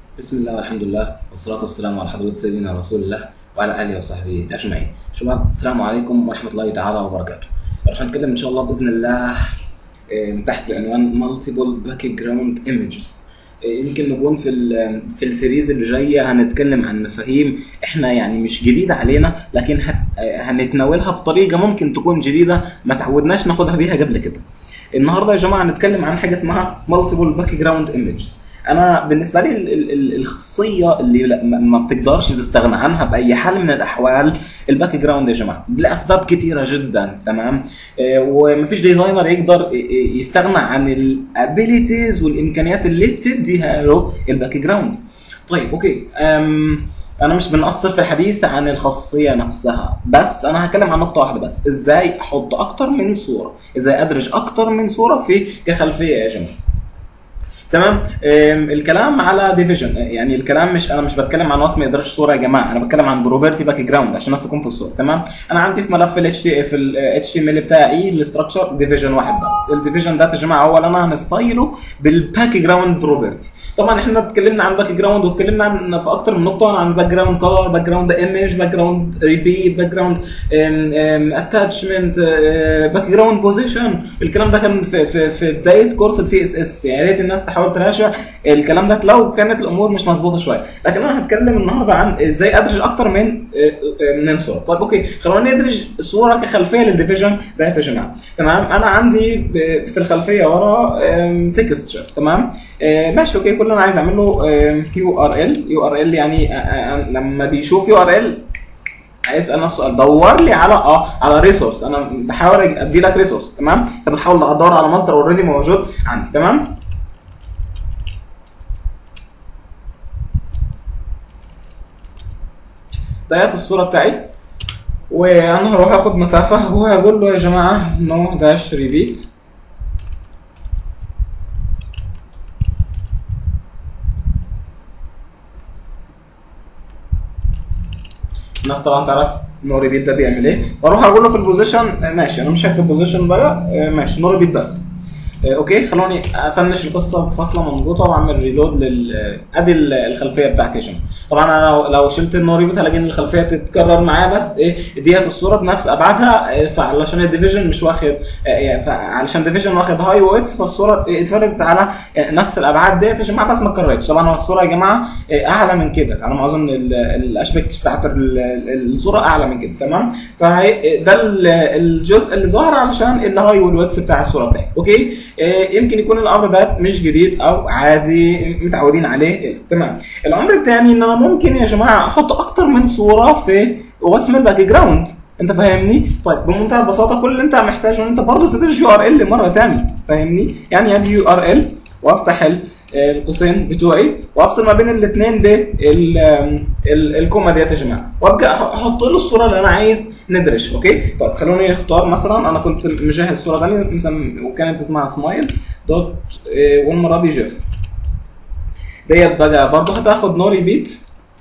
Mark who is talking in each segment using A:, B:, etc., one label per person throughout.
A: بسم الله والحمد لله والصلاة والسلام على حضرة سيدنا رسول الله وعلى آله وصحبه أجمعين. شباب السلام عليكم ورحمة الله تعالى وبركاته. رح نتكلم إن شاء الله بإذن الله آه، تحت عنوان multiple background images. آه، يمكن نكون في ال في السيريز اللي جايه هنتكلم عن مفاهيم احنا يعني مش جديده علينا لكن هت- آه، هنتناولها بطريقه ممكن تكون جديده ما تعودناش ناخدها بيها قبل كده. النهارده يا جماعه هنتكلم عن حاجه اسمها multiple background images. انا بالنسبه لي ال- ال- ال- الخاصيه اللي لا- ما ما بتقدرش تستغنى عنها باي حال من الاحوال الباك جراوند يا جماعه لاسباب كتيره جدا تمام آه، ومفيش ديزاينر يقدر ي- ي- يستغنى عن الابيليتيز والامكانيات اللي بتديها له الباك جراوند طيب اوكي أم انا مش بنقصر في الحديث عن الخاصيه نفسها بس انا هتكلم عن نقطه واحده بس ازاي احط اكتر من صوره ازاي ادرج اكتر من صوره في كخلفيه يا جماعه تمام أم، الكلام على ديفيجن يعني الكلام مش انا مش بتكلم عن وصم ادراج صوره يا جماعه انا بتكلم عن بروبرتي باك جراوند عشان الناس تكون في الصوره تمام انا عندي في ملف الاتش تي في الاتش تي ام ال بتاعي الاستراكشر ديفيجن واحد بس الديفيجن ده يا جماعه هو اللي انا هنستايله بالباك جراوند بروبرتي طبعا احنا اتكلمنا عن باك جراوند واتكلمنا عن في اكتر من نقطه عن باك جراوند كلر باك جراوند ايمج باك جراوند ريبيت باك جراوند اتاتشمنت باك جراوند بوزيشن الكلام ده كان في في في بدايه كورس السي اس اس يا ريت الناس تحاول تراجع الكلام ده لو كانت الامور مش مظبوطه شويه لكن انا هتكلم النهارده عن ازاي ادرج اكتر من آه، آه، من صوره طيب اوكي خلونا ندرج صوره كخلفيه للديفيجن ده يا جماعه تمام انا عندي ب- في الخلفيه ورا تكستشر تمام آه، ماشي اوكي كل اللي انا عايز اعمله كيو ار ال يو ار ال يعني آه، آه، لما بيشوف يو ار ال هيسال نفسه سؤال دور لي على اه على ريسورس انا بحاول ادي لك ريسورس تمام انت بتحاول تدور على مصدر اوريدي موجود عندي تمام ديت الصوره بتاعي وانا هروح اخد مسافه وهقول له يا جماعه نو داش ريبيت الناس طبعا تعرف نو ريبيت ده بيعمل ايه واروح اقول له في البوزيشن آه، ماشي انا مش هكتب بوزيشن بقى آه، ماشي نو ريبيت بس آه، اوكي خلوني افنش القصه بفاصله منقوطه واعمل ريلود لل آه، ادي ال- الخلفيه بتاعتي يا جماعه طبعا انا لو, لو شلت النو ريبيت هلاقي ان الخلفيه تتكرر معايا بس ايه ديت الصوره بنفس ابعادها آه، فعلشان الديفيجن مش واخد آه، يعني فعلشان الديفيجن واخد هاي ويتس فالصوره اتفردت على آه، نفس الابعاد ديت يا جماعه بس ما اتكررتش طبعا هو الصوره يا جماعه آه، اعلى من كده على ما اظن الاشبكتس بتاعت ال- ال- الصوره اعلى من كده تمام فهي ده ال- الجزء اللي ظاهر علشان الهاي والويتس بتاع الصوره بتاعي اوكي آه، يمكن يكون الامر ده مش جديد او عادي متعودين عليه تمام الامر الثاني ان انا ممكن يا جماعه احط اكتر من صوره في وصم الباك جراوند انت فاهمني؟ طيب بمنتهى البساطه كل اللي انت محتاجه ان انت برضه تدرج يو ار ال مره ثانيه فاهمني؟ يعني ادي يو ار ال وافتح ال- القوسين بتوعي وافصل ما بين الاثنين بالكوما ديت يا جماعه وابدا أح- احط له الصوره اللي انا عايز ندرج اوكي طيب خلوني نختار مثلا انا كنت مجهز صوره ثانيه مسم- وكانت اسمها سمايل دوت آه، والمره دي جيف ديت بقى برضه هتاخد نو ريبيت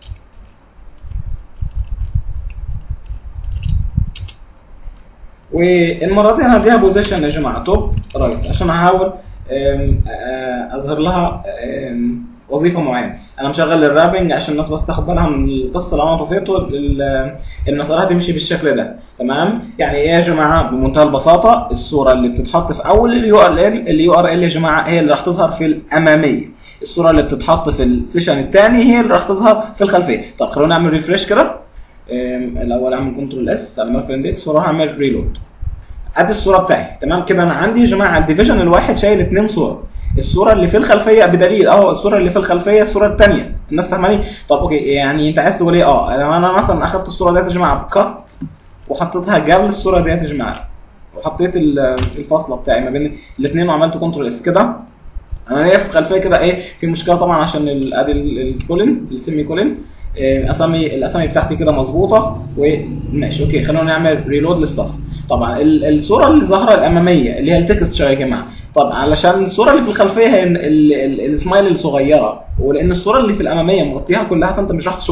A: والمره دي انا هديها بوزيشن يا جماعه توب رايت عشان احاول أم، آه، اظهر لها أم، وظيفه معينه انا مشغل الرابنج عشان الناس بس تاخد بالها من القصه لو انا طفيته ال- المساله هتمشي بالشكل ده تمام يعني ايه يا جماعه بمنتهى البساطه الصوره اللي بتتحط في اول اليو ار ال اليو ار ال يا جماعه هي اللي راح تظهر في الاماميه الصوره اللي بتتحط في السيشن الثاني هي اللي راح تظهر في الخلفيه طب خلونا نعمل ريفريش كده أم، الاول اعمل كنترول اس على ملف اندكس واروح اعمل ريلود ادي الصوره بتاعي تمام كده انا عندي يا جماعه الديفيجن الواحد شايل اثنين صور الصوره اللي في الخلفيه بدليل اه الصوره اللي في الخلفيه الصوره الثانيه الناس فاهماني طب اوكي يعني انت عايز تقول ايه اه لو انا مثلا اخدت الصوره ديت يا جماعه بكت وحطيتها قبل الصوره ديت يا جماعه وحطيت ال- الفاصله بتاعي ما بين الاثنين وعملت كنترول اس كده انا ليا في الخلفيه كده ايه في مشكله طبعا عشان ال- ادي ال- الكولن السيمي كولن إيه، اسامي الاسامي بتاعتي كده مظبوطه وماشي اوكي خلونا نعمل ريلود للصفحه طبعا ال- الصوره اللي ظاهره الاماميه اللي هي التكستشر يا جماعه طب علشان الصوره اللي في الخلفيه هي ال- ال- ال- السمايل الصغيره ولان الصوره اللي في الاماميه مغطيها كلها فانت مش راح تشوفها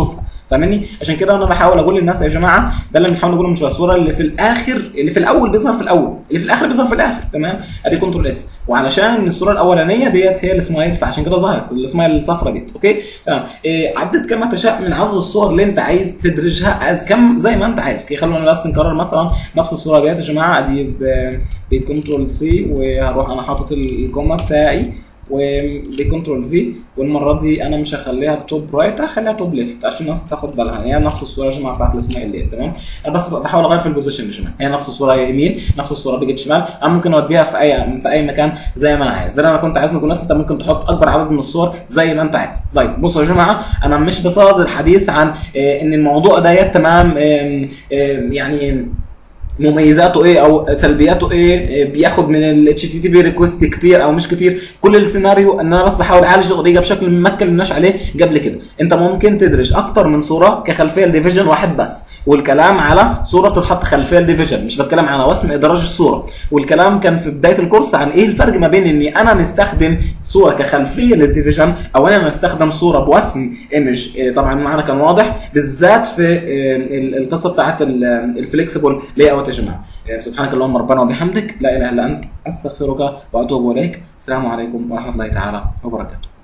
A: فاهمني عشان كده انا بحاول اقول للناس يا جماعه ده اللي بنحاول نقوله من شويه الصوره اللي في الاخر اللي في الاول بيظهر في الاول اللي في الاخر بيظهر في الاخر تمام ادي كنترول اس وعلشان الصوره الاولانيه ديت هي اللي اسمها ايه فعشان كده ظهرت اللي اسمها الصفرة دي اوكي تمام إيه عدت كما تشاء من عدد الصور اللي انت عايز تدرجها از كم زي ما انت عايز اوكي خلونا بس نكرر مثلا نفس الصوره ديت يا جماعه ادي بكنترول سي وهروح انا حاطط الكوما بتاعي وبكنترول في والمره دي انا مش هخليها توب رايت هخليها توب ليفت عشان الناس تاخد بالها هي نفس الصوره يا جماعه بتاعت الاسماء اللي تمام انا بس بحاول اغير في البوزيشن يا جماعه هي نفس الصوره يمين نفس الصوره بيجي شمال انا ممكن اوديها في اي في اي مكان زي ما انا عايز ده اللي انا كنت عايز نكون الناس انت ممكن تحط اكبر عدد من الصور زي ما انت عايز طيب بصوا يا جماعه انا مش بصدد الحديث عن ان الموضوع ده تمام يعني مميزاته ايه او سلبياته ايه بياخد من الاتش تي تي بي ريكوست كتير او مش كتير كل السيناريو ان انا بس بحاول اعالج القضيه بشكل ما اتكلمناش عليه قبل كده انت ممكن تدرج اكتر من صوره كخلفيه لديفيجن واحد بس والكلام على صوره بتتحط خلفيه لديفيجن مش بتكلم عن وسم ادراج الصوره والكلام كان في بدايه الكورس عن ايه الفرق ما بين اني انا نستخدم صوره كخلفيه للديفيجن او انا نستخدم صوره بوسم ايمج طبعا معنا كان واضح بالذات في القصه بتاعت الفليكسبل لاي اوت يا جماعه سبحانك اللهم ربنا وبحمدك لا اله الا انت استغفرك واتوب اليك السلام عليكم ورحمه الله تعالى وبركاته